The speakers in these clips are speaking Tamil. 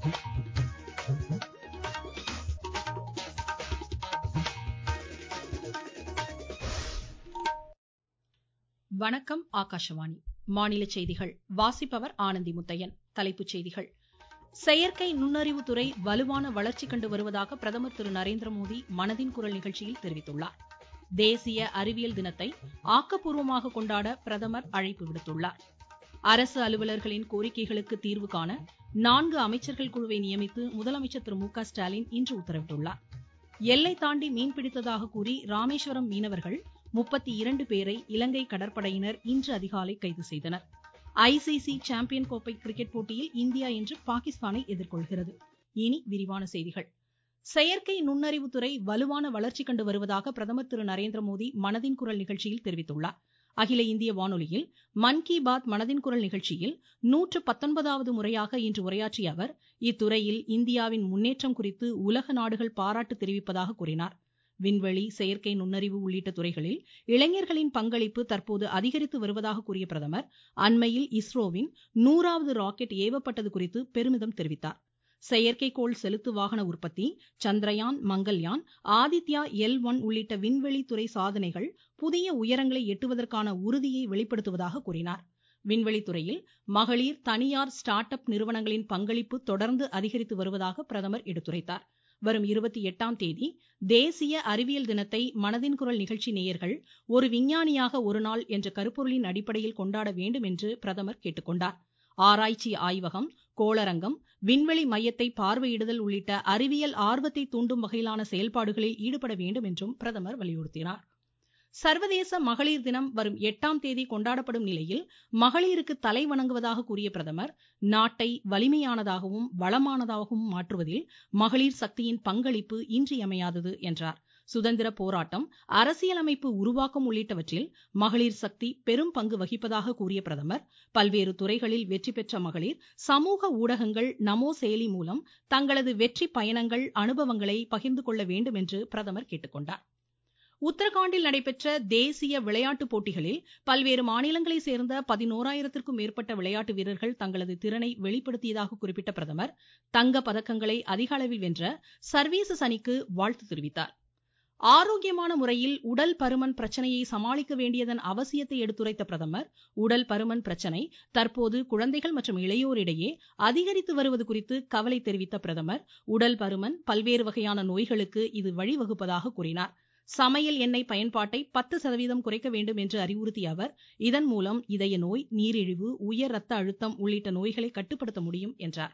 வணக்கம் ஆகாஷவாணி மாநில செய்திகள் வாசிப்பவர் ஆனந்தி முத்தையன் தலைப்புச் செய்திகள் செயற்கை நுண்ணறிவு துறை வலுவான வளர்ச்சி கண்டு வருவதாக பிரதமர் திரு நரேந்திர மோடி மனதின் குரல் நிகழ்ச்சியில் தெரிவித்துள்ளார் தேசிய அறிவியல் தினத்தை ஆக்கப்பூர்வமாக கொண்டாட பிரதமர் அழைப்பு விடுத்துள்ளார் அரசு அலுவலர்களின் கோரிக்கைகளுக்கு தீர்வு காண நான்கு அமைச்சர்கள் குழுவை நியமித்து முதலமைச்சர் திரு மு க ஸ்டாலின் இன்று உத்தரவிட்டுள்ளார் எல்லை தாண்டி மீன்பிடித்ததாக கூறி ராமேஸ்வரம் மீனவர்கள் முப்பத்தி இரண்டு பேரை இலங்கை கடற்படையினர் இன்று அதிகாலை கைது செய்தனர் ஐசிசி சாம்பியன் கோப்பை கிரிக்கெட் போட்டியில் இந்தியா இன்று பாகிஸ்தானை எதிர்கொள்கிறது இனி விரிவான செய்திகள் செயற்கை நுண்ணறிவு துறை வலுவான வளர்ச்சி கண்டு வருவதாக பிரதமர் திரு நரேந்திர மோடி மனதின் குரல் நிகழ்ச்சியில் தெரிவித்துள்ளார் அகில இந்திய வானொலியில் மன் கி பாத் மனதின் குரல் நிகழ்ச்சியில் நூற்று பத்தொன்பதாவது முறையாக இன்று உரையாற்றிய அவர் இத்துறையில் இந்தியாவின் முன்னேற்றம் குறித்து உலக நாடுகள் பாராட்டு தெரிவிப்பதாக கூறினார் விண்வெளி செயற்கை நுண்ணறிவு உள்ளிட்ட துறைகளில் இளைஞர்களின் பங்களிப்பு தற்போது அதிகரித்து வருவதாக கூறிய பிரதமர் அண்மையில் இஸ்ரோவின் நூறாவது ராக்கெட் ஏவப்பட்டது குறித்து பெருமிதம் தெரிவித்தார் செயற்கைக்கோள் செலுத்து வாகன உற்பத்தி சந்திரயான் மங்கள்யான் ஆதித்யா எல் ஒன் உள்ளிட்ட விண்வெளி துறை சாதனைகள் புதிய உயரங்களை எட்டுவதற்கான உறுதியை வெளிப்படுத்துவதாக கூறினார் விண்வெளி துறையில் மகளிர் தனியார் ஸ்டார்ட் அப் நிறுவனங்களின் பங்களிப்பு தொடர்ந்து அதிகரித்து வருவதாக பிரதமர் எடுத்துரைத்தார் வரும் இருபத்தி எட்டாம் தேதி தேசிய அறிவியல் தினத்தை மனதின் குரல் நிகழ்ச்சி நேயர்கள் ஒரு விஞ்ஞானியாக ஒரு நாள் என்ற கருப்பொருளின் அடிப்படையில் கொண்டாட வேண்டும் என்று பிரதமர் கேட்டுக்கொண்டார் ஆராய்ச்சி ஆய்வகம் கோளரங்கம் விண்வெளி மையத்தை பார்வையிடுதல் உள்ளிட்ட அறிவியல் ஆர்வத்தை தூண்டும் வகையிலான செயல்பாடுகளில் ஈடுபட வேண்டும் என்றும் பிரதமர் வலியுறுத்தினார் சர்வதேச மகளிர் தினம் வரும் எட்டாம் தேதி கொண்டாடப்படும் நிலையில் மகளிருக்கு தலை வணங்குவதாக கூறிய பிரதமர் நாட்டை வலிமையானதாகவும் வளமானதாகவும் மாற்றுவதில் மகளிர் சக்தியின் பங்களிப்பு இன்றியமையாதது என்றார் சுதந்திர போராட்டம் அரசியலமைப்பு உருவாக்கம் உள்ளிட்டவற்றில் மகளிர் சக்தி பெரும் பங்கு வகிப்பதாக கூறிய பிரதமர் பல்வேறு துறைகளில் வெற்றி பெற்ற மகளிர் சமூக ஊடகங்கள் நமோ செயலி மூலம் தங்களது வெற்றி பயணங்கள் அனுபவங்களை பகிர்ந்து கொள்ள வேண்டும் என்று பிரதமர் கேட்டுக்கொண்டார் உத்தரகாண்டில் நடைபெற்ற தேசிய விளையாட்டுப் போட்டிகளில் பல்வேறு மாநிலங்களைச் சேர்ந்த பதினோராயிரத்திற்கும் மேற்பட்ட விளையாட்டு வீரர்கள் தங்களது திறனை வெளிப்படுத்தியதாக குறிப்பிட்ட பிரதமர் தங்க பதக்கங்களை அதிக அளவில் வென்ற சர்வீசஸ் அணிக்கு வாழ்த்து தெரிவித்தார் ஆரோக்கியமான முறையில் உடல் பருமன் பிரச்சனையை சமாளிக்க வேண்டியதன் அவசியத்தை எடுத்துரைத்த பிரதமர் உடல் பருமன் பிரச்சனை தற்போது குழந்தைகள் மற்றும் இளையோரிடையே அதிகரித்து வருவது குறித்து கவலை தெரிவித்த பிரதமர் உடல் பருமன் பல்வேறு வகையான நோய்களுக்கு இது வழிவகுப்பதாக கூறினார் சமையல் எண்ணெய் பயன்பாட்டை பத்து சதவீதம் குறைக்க வேண்டும் என்று அறிவுறுத்திய அவர் இதன் மூலம் இதய நோய் நீரிழிவு உயர் ரத்த அழுத்தம் உள்ளிட்ட நோய்களை கட்டுப்படுத்த முடியும் என்றார்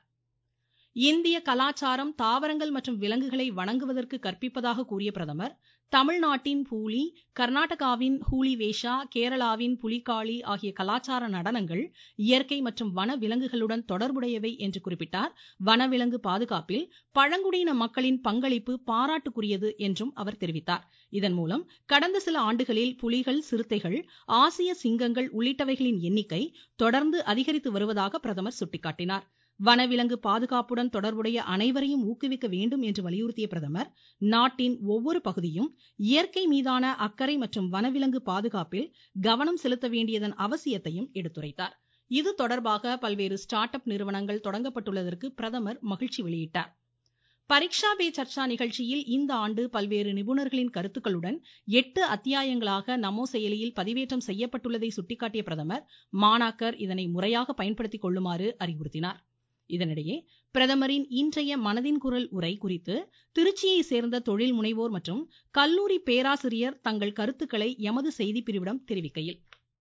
இந்திய கலாச்சாரம் தாவரங்கள் மற்றும் விலங்குகளை வணங்குவதற்கு கற்பிப்பதாக கூறிய பிரதமர் தமிழ்நாட்டின் பூலி கர்நாடகாவின் ஹூலி வேஷா கேரளாவின் புலிகாளி ஆகிய கலாச்சார நடனங்கள் இயற்கை மற்றும் வன விலங்குகளுடன் தொடர்புடையவை என்று குறிப்பிட்டார் வனவிலங்கு பாதுகாப்பில் பழங்குடியின மக்களின் பங்களிப்பு பாராட்டுக்குரியது என்றும் அவர் தெரிவித்தார் இதன் மூலம் கடந்த சில ஆண்டுகளில் புலிகள் சிறுத்தைகள் ஆசிய சிங்கங்கள் உள்ளிட்டவைகளின் எண்ணிக்கை தொடர்ந்து அதிகரித்து வருவதாக பிரதமர் சுட்டிக்காட்டினார் வனவிலங்கு பாதுகாப்புடன் தொடர்புடைய அனைவரையும் ஊக்குவிக்க வேண்டும் என்று வலியுறுத்திய பிரதமர் நாட்டின் ஒவ்வொரு பகுதியும் இயற்கை மீதான அக்கறை மற்றும் வனவிலங்கு பாதுகாப்பில் கவனம் செலுத்த வேண்டியதன் அவசியத்தையும் எடுத்துரைத்தார் இது தொடர்பாக பல்வேறு ஸ்டார்ட் அப் நிறுவனங்கள் தொடங்கப்பட்டுள்ளதற்கு பிரதமர் மகிழ்ச்சி வெளியிட்டார் பரீட்சா பே சர்ச்சா நிகழ்ச்சியில் இந்த ஆண்டு பல்வேறு நிபுணர்களின் கருத்துக்களுடன் எட்டு அத்தியாயங்களாக நமோ செயலியில் பதிவேற்றம் செய்யப்பட்டுள்ளதை சுட்டிக்காட்டிய பிரதமர் மாணாக்கர் இதனை முறையாக பயன்படுத்திக் கொள்ளுமாறு அறிவுறுத்தினார் இதனிடையே பிரதமரின் இன்றைய மனதின் குரல் உரை குறித்து திருச்சியை சேர்ந்த தொழில் முனைவோர் மற்றும் கல்லூரி பேராசிரியர் தங்கள் கருத்துக்களை எமது செய்திப்பிரிவிடம் தெரிவிக்கையில்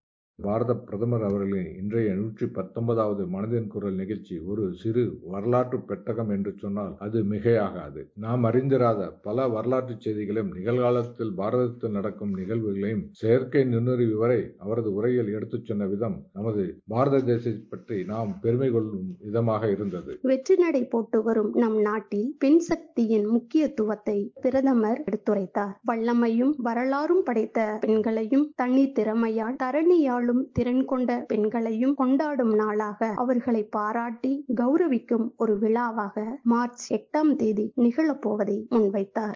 பாரத பிரதமர் அவர்களின் இன்றைய நூற்றி பத்தொன்பதாவது மனதின் குரல் நிகழ்ச்சி ஒரு சிறு வரலாற்று பெட்டகம் என்று சொன்னால் அது மிகையாகாது நாம் அறிந்திராத பல வரலாற்று செய்திகளையும் நிகழ்காலத்தில் பாரதத்தில் நடக்கும் நிகழ்வுகளையும் செயற்கை நுண்ணறிவு வரை அவரது உரையில் எடுத்துச் சொன்ன விதம் நமது பாரத தேசத்தை பற்றி நாம் பெருமை கொள்ளும் விதமாக இருந்தது வெற்றி நடை போட்டு வரும் நம் நாட்டில் பெண் சக்தியின் முக்கியத்துவத்தை பிரதமர் எடுத்துரைத்தார் வல்லமையும் வரலாறும் படைத்த பெண்களையும் தனி திறமையால் தரணியால் ஆளும் திறன் கொண்ட பெண்களையும் கொண்டாடும் நாளாக அவர்களை பாராட்டி கௌரவிக்கும் ஒரு விழாவாக மார்ச் எட்டாம் தேதி நிகழப்போவதை முன்வைத்தார்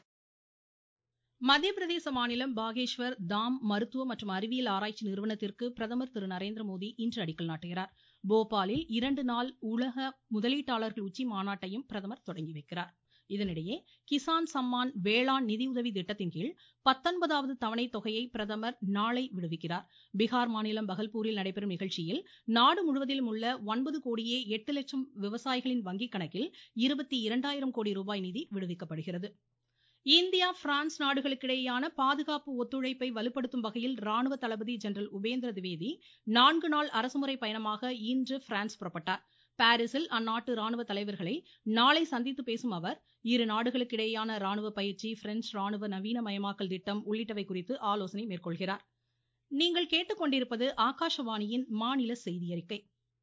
மத்திய பிரதேச மாநிலம் பாகேஷ்வர் தாம் மருத்துவ மற்றும் அறிவியல் ஆராய்ச்சி நிறுவனத்திற்கு பிரதமர் திரு நரேந்திர மோடி இன்று அடிக்கல் நாட்டுகிறார் போபாலில் இரண்டு நாள் உலக முதலீட்டாளர்கள் உச்சி மாநாட்டையும் பிரதமர் தொடங்கி வைக்கிறார் இதனிடையே கிசான் சம்மான் வேளாண் நிதியுதவி திட்டத்தின் கீழ் பத்தொன்பதாவது தவணை தொகையை பிரதமர் நாளை விடுவிக்கிறார் பீகார் மாநிலம் பகல்பூரில் நடைபெறும் நிகழ்ச்சியில் நாடு முழுவதிலும் உள்ள ஒன்பது கோடியே எட்டு லட்சம் விவசாயிகளின் வங்கிக் கணக்கில் இருபத்தி இரண்டாயிரம் கோடி ரூபாய் நிதி விடுவிக்கப்படுகிறது இந்தியா பிரான்ஸ் நாடுகளுக்கிடையேயான பாதுகாப்பு ஒத்துழைப்பை வலுப்படுத்தும் வகையில் ராணுவ தளபதி ஜெனரல் உபேந்திர திவேதி நான்கு நாள் அரசுமுறை பயணமாக இன்று பிரான்ஸ் புறப்பட்டார் பாரிஸில் அந்நாட்டு ராணுவ தலைவர்களை நாளை சந்தித்து பேசும் அவர் இரு நாடுகளுக்கிடையேயான ராணுவ பயிற்சி பிரெஞ்ச் ராணுவ நவீனமயமாக்கல் திட்டம் உள்ளிட்டவை குறித்து ஆலோசனை மேற்கொள்கிறார் நீங்கள் கேட்டுக்கொண்டிருப்பது ஆகாஷவாணியின் மாநில செய்தி அறிக்கை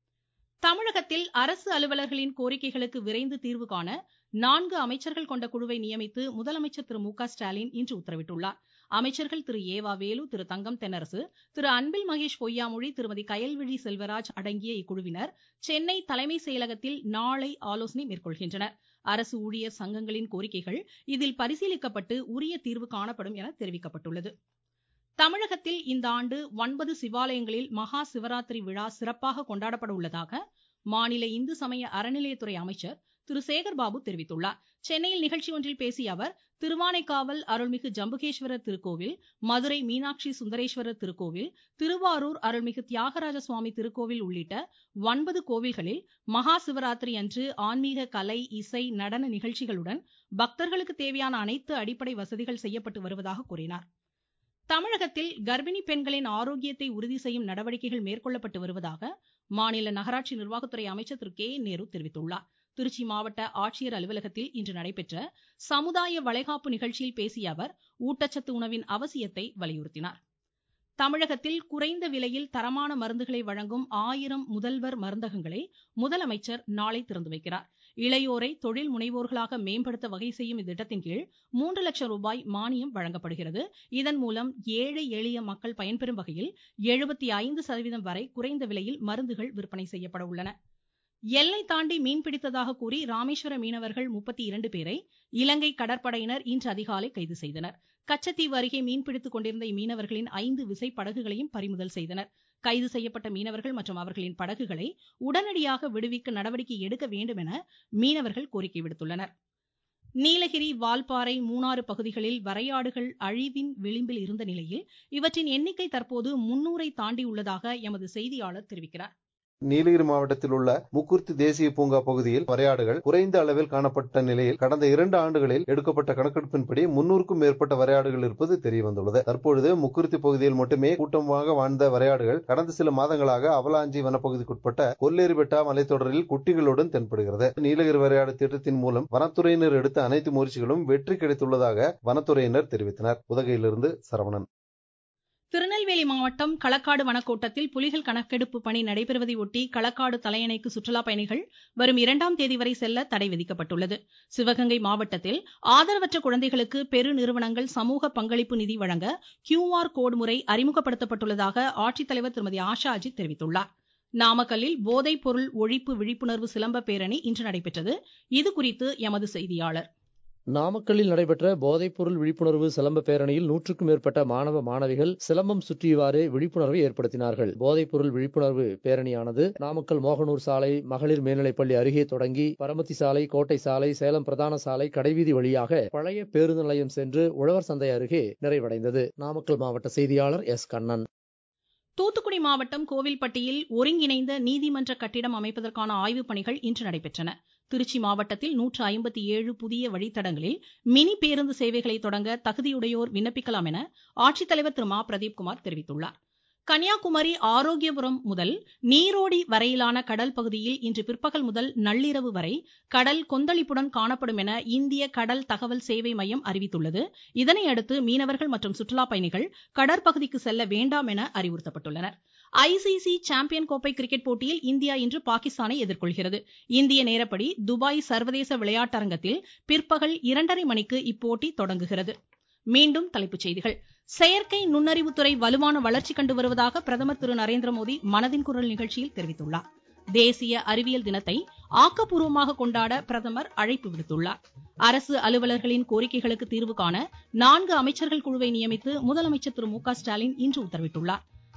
தமிழகத்தில் அரசு அலுவலர்களின் கோரிக்கைகளுக்கு விரைந்து தீர்வு காண நான்கு அமைச்சர்கள் கொண்ட குழுவை நியமித்து முதலமைச்சர் திரு மு க ஸ்டாலின் இன்று உத்தரவிட்டுள்ளார் அமைச்சர்கள் திரு ஏவா வேலு திரு தங்கம் தென்னரசு திரு அன்பில் மகேஷ் பொய்யாமொழி திருமதி கயல்விழி செல்வராஜ் அடங்கிய இக்குழுவினர் சென்னை தலைமை செயலகத்தில் நாளை ஆலோசனை மேற்கொள்கின்றனர் அரசு ஊழியர் சங்கங்களின் கோரிக்கைகள் இதில் பரிசீலிக்கப்பட்டு உரிய தீர்வு காணப்படும் என தெரிவிக்கப்பட்டுள்ளது தமிழகத்தில் இந்த ஆண்டு ஒன்பது சிவாலயங்களில் மகா சிவராத்திரி விழா சிறப்பாக கொண்டாடப்பட உள்ளதாக மாநில இந்து சமய அறநிலையத்துறை அமைச்சர் திரு சேகர்பாபு தெரிவித்துள்ளார் சென்னையில் நிகழ்ச்சி ஒன்றில் பேசிய அவர் திருவானைக்காவல் அருள்மிகு ஜம்புகேஸ்வரர் திருக்கோவில் மதுரை மீனாட்சி சுந்தரேஸ்வரர் திருக்கோவில் திருவாரூர் அருள்மிகு தியாகராஜ சுவாமி திருக்கோவில் உள்ளிட்ட ஒன்பது கோவில்களில் மகா சிவராத்திரி அன்று ஆன்மீக கலை இசை நடன நிகழ்ச்சிகளுடன் பக்தர்களுக்கு தேவையான அனைத்து அடிப்படை வசதிகள் செய்யப்பட்டு வருவதாக கூறினார் தமிழகத்தில் கர்ப்பிணி பெண்களின் ஆரோக்கியத்தை உறுதி செய்யும் நடவடிக்கைகள் மேற்கொள்ளப்பட்டு வருவதாக மாநில நகராட்சி நிர்வாகத்துறை அமைச்சர் திரு கே நேரு தெரிவித்துள்ளார் திருச்சி மாவட்ட ஆட்சியர் அலுவலகத்தில் இன்று நடைபெற்ற சமுதாய வளைகாப்பு நிகழ்ச்சியில் பேசிய அவர் ஊட்டச்சத்து உணவின் அவசியத்தை வலியுறுத்தினார் தமிழகத்தில் குறைந்த விலையில் தரமான மருந்துகளை வழங்கும் ஆயிரம் முதல்வர் மருந்தகங்களை முதலமைச்சர் நாளை திறந்து வைக்கிறார் இளையோரை தொழில் முனைவோர்களாக மேம்படுத்த வகை செய்யும் இத்திட்டத்தின் கீழ் மூன்று லட்சம் ரூபாய் மானியம் வழங்கப்படுகிறது இதன் மூலம் ஏழை எளிய மக்கள் பயன்பெறும் வகையில் எழுபத்தி ஐந்து சதவீதம் வரை குறைந்த விலையில் மருந்துகள் விற்பனை செய்யப்பட உள்ளன எல்லை தாண்டி மீன்பிடித்ததாக கூறி ராமேஸ்வர மீனவர்கள் முப்பத்தி இரண்டு பேரை இலங்கை கடற்படையினர் இன்று அதிகாலை கைது செய்தனர் கச்சத்தீவு அருகே மீன்பிடித்துக் கொண்டிருந்த இம்மீனவர்களின் ஐந்து விசை படகுகளையும் பறிமுதல் செய்தனர் கைது செய்யப்பட்ட மீனவர்கள் மற்றும் அவர்களின் படகுகளை உடனடியாக விடுவிக்க நடவடிக்கை எடுக்க வேண்டும் என மீனவர்கள் கோரிக்கை விடுத்துள்ளனர் நீலகிரி வால்பாறை மூணாறு பகுதிகளில் வரையாடுகள் அழிவின் விளிம்பில் இருந்த நிலையில் இவற்றின் எண்ணிக்கை தற்போது முன்னூரை தாண்டியுள்ளதாக எமது செய்தியாளர் தெரிவிக்கிறார் நீலகிரி மாவட்டத்தில் உள்ள முக்குர்த்தி தேசிய பூங்கா பகுதியில் வரையாடுகள் குறைந்த அளவில் காணப்பட்ட நிலையில் கடந்த இரண்டு ஆண்டுகளில் எடுக்கப்பட்ட கணக்கெடுப்பின்படி முன்னூறுக்கும் மேற்பட்ட வரையாடுகள் இருப்பது தெரியவந்துள்ளது தற்பொழுது முக்குர்த்தி பகுதியில் மட்டுமே கூட்டமாக வாழ்ந்த வரையாடுகள் கடந்த சில மாதங்களாக அவலாஞ்சி வனப்பகுதிக்குட்பட்ட கொல்லேரிபெட்டா மலைத்தொடரில் குட்டிகளுடன் தென்படுகிறது நீலகிரி வரையாடு திட்டத்தின் மூலம் வனத்துறையினர் எடுத்த அனைத்து முயற்சிகளும் வெற்றி கிடைத்துள்ளதாக வனத்துறையினர் தெரிவித்தனர் உதகையிலிருந்து சரவணன் திருநெல்வேலி மாவட்டம் களக்காடு வனக்கோட்டத்தில் புலிகள் கணக்கெடுப்பு பணி நடைபெறுவதை ஒட்டி களக்காடு தலையணைக்கு சுற்றுலா பயணிகள் வரும் இரண்டாம் தேதி வரை செல்ல தடை விதிக்கப்பட்டுள்ளது சிவகங்கை மாவட்டத்தில் ஆதரவற்ற குழந்தைகளுக்கு பெரு நிறுவனங்கள் சமூக பங்களிப்பு நிதி வழங்க கியூஆர் கோடு முறை அறிமுகப்படுத்தப்பட்டுள்ளதாக ஆட்சித்தலைவர் திருமதி ஆஷா அஜித் தெரிவித்துள்ளார் நாமக்கல்லில் போதைப் பொருள் ஒழிப்பு விழிப்புணர்வு சிலம்ப பேரணி இன்று நடைபெற்றது இதுகுறித்து எமது செய்தியாளர் நாமக்கல்லில் நடைபெற்ற போதைப்பொருள் விழிப்புணர்வு சிலம்ப பேரணியில் நூற்றுக்கும் மேற்பட்ட மாணவ மாணவிகள் சிலம்பம் சுற்றியவாறு விழிப்புணர்வை ஏற்படுத்தினார்கள் போதைப்பொருள் விழிப்புணர்வு பேரணியானது நாமக்கல் மோகனூர் சாலை மகளிர் மேல்நிலைப்பள்ளி அருகே தொடங்கி பரமத்தி சாலை கோட்டை சாலை சேலம் பிரதான சாலை கடைவீதி வழியாக பழைய பேருந்து நிலையம் சென்று உழவர் சந்தை அருகே நிறைவடைந்தது நாமக்கல் மாவட்ட செய்தியாளர் எஸ் கண்ணன் தூத்துக்குடி மாவட்டம் கோவில்பட்டியில் ஒருங்கிணைந்த நீதிமன்ற கட்டிடம் அமைப்பதற்கான ஆய்வுப் பணிகள் இன்று நடைபெற்றன திருச்சி மாவட்டத்தில் நூற்று ஐம்பத்தி ஏழு புதிய வழித்தடங்களில் மினி பேருந்து சேவைகளை தொடங்க தகுதியுடையோர் விண்ணப்பிக்கலாம் என ஆட்சித்தலைவர் திரு மா பிரதீப்குமார் தெரிவித்துள்ளார் கன்னியாகுமரி ஆரோக்கியபுரம் முதல் நீரோடி வரையிலான கடல் பகுதியில் இன்று பிற்பகல் முதல் நள்ளிரவு வரை கடல் கொந்தளிப்புடன் காணப்படும் என இந்திய கடல் தகவல் சேவை மையம் அறிவித்துள்ளது இதனையடுத்து மீனவர்கள் மற்றும் சுற்றுலா பயணிகள் கடற்பகுதிக்கு செல்ல வேண்டாம் என அறிவுறுத்தப்பட்டுள்ளனர் ஐசிசி சாம்பியன் கோப்பை கிரிக்கெட் போட்டியில் இந்தியா இன்று பாகிஸ்தானை எதிர்கொள்கிறது இந்திய நேரப்படி துபாய் சர்வதேச விளையாட்டரங்கத்தில் பிற்பகல் இரண்டரை மணிக்கு இப்போட்டி தொடங்குகிறது மீண்டும் தலைப்புச் செய்திகள் செயற்கை நுண்ணறிவுத்துறை வலுவான வளர்ச்சி கண்டு வருவதாக பிரதமர் திரு நரேந்திர மோடி மனதின் குரல் நிகழ்ச்சியில் தெரிவித்துள்ளார் தேசிய அறிவியல் தினத்தை ஆக்கப்பூர்வமாக கொண்டாட பிரதமர் அழைப்பு விடுத்துள்ளார் அரசு அலுவலர்களின் கோரிக்கைகளுக்கு தீர்வு காண நான்கு அமைச்சர்கள் குழுவை நியமித்து முதலமைச்சர் திரு மு க ஸ்டாலின் இன்று உத்தரவிட்டுள்ளார்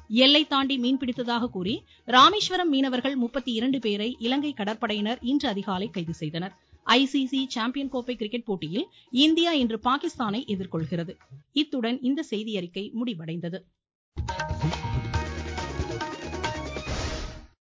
எல்லை தாண்டி மீன்பிடித்ததாக கூறி ராமேஸ்வரம் மீனவர்கள் முப்பத்தி இரண்டு பேரை இலங்கை கடற்படையினர் இன்று அதிகாலை கைது செய்தனர் ஐசிசி சாம்பியன் கோப்பை கிரிக்கெட் போட்டியில் இந்தியா இன்று பாகிஸ்தானை எதிர்கொள்கிறது இத்துடன் இந்த செய்தியறிக்கை முடிவடைந்தது